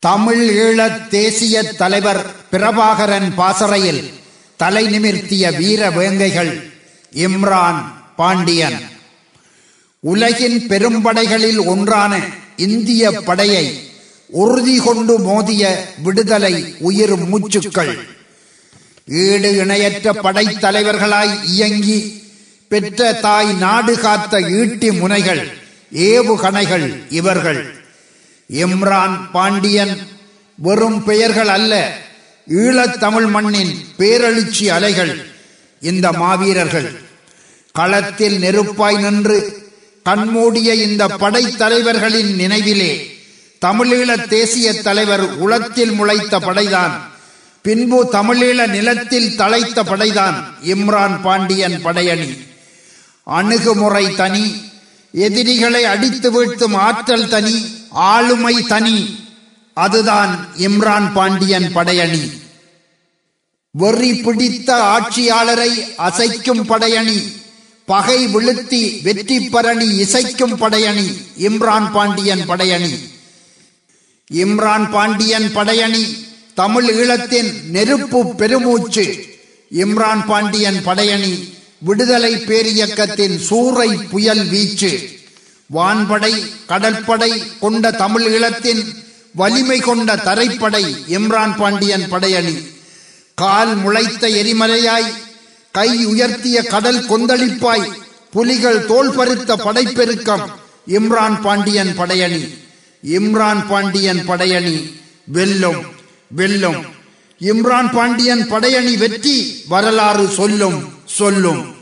தமிழ் ஈழத் தேசிய தலைவர் பிரபாகரன் பாசறையில் தலை நிமிர்த்திய வீர வேங்கைகள் இம்ரான் பாண்டியன் உலகின் பெரும்படைகளில் ஒன்றான இந்திய படையை உறுதி கொண்டு மோதிய விடுதலை உயிர் மூச்சுக்கள் ஈடு இணையற்ற படைத்தலைவர்களாய் இயங்கி பெற்ற தாய் நாடு காத்த ஈட்டி முனைகள் ஏவுகணைகள் இவர்கள் இம்ரான் பாண்டியன் வெறும் பெயர்கள் அல்ல ஈழத் தமிழ் மண்ணின் பேரெழுச்சி அலைகள் இந்த மாவீரர்கள் களத்தில் நெருப்பாய் நின்று கண்மூடிய இந்த படைத்தலைவர்களின் நினைவிலே தமிழீழ தேசிய தலைவர் உளத்தில் முளைத்த படைதான் பின்பு தமிழீழ நிலத்தில் தழைத்த படைதான் இம்ரான் பாண்டியன் படையணி அணுகுமுறை தனி எதிரிகளை அடித்து வீழ்த்தும் ஆற்றல் தனி ஆளுமை தனி அதுதான் இம்ரான் பாண்டியன் படையணி வெறி பிடித்த ஆட்சியாளரை அசைக்கும் படையணி பகை விழுத்தி வெற்றி பரணி இசைக்கும் படையணி இம்ரான் பாண்டியன் படையணி இம்ரான் பாண்டியன் படையணி தமிழ் ஈழத்தின் நெருப்பு பெருமூச்சு இம்ரான் பாண்டியன் படையணி விடுதலை பேரியக்கத்தின் சூறை புயல் வீச்சு வான்படை கடற்படை கொண்ட தமிழ் ஈழத்தின் வலிமை கொண்ட தரைப்படை இம்ரான் பாண்டியன் படையணி கால் முளைத்த எரிமலையாய் கை உயர்த்திய கடல் கொந்தளிப்பாய் புலிகள் தோல் பருத்த படைப்பெருக்கம் இம்ரான் பாண்டியன் படையணி இம்ரான் பாண்டியன் படையணி வெல்லும் வெல்லும் இம்ரான் பாண்டியன் படையணி வெற்றி வரலாறு சொல்லும் சொல்லும்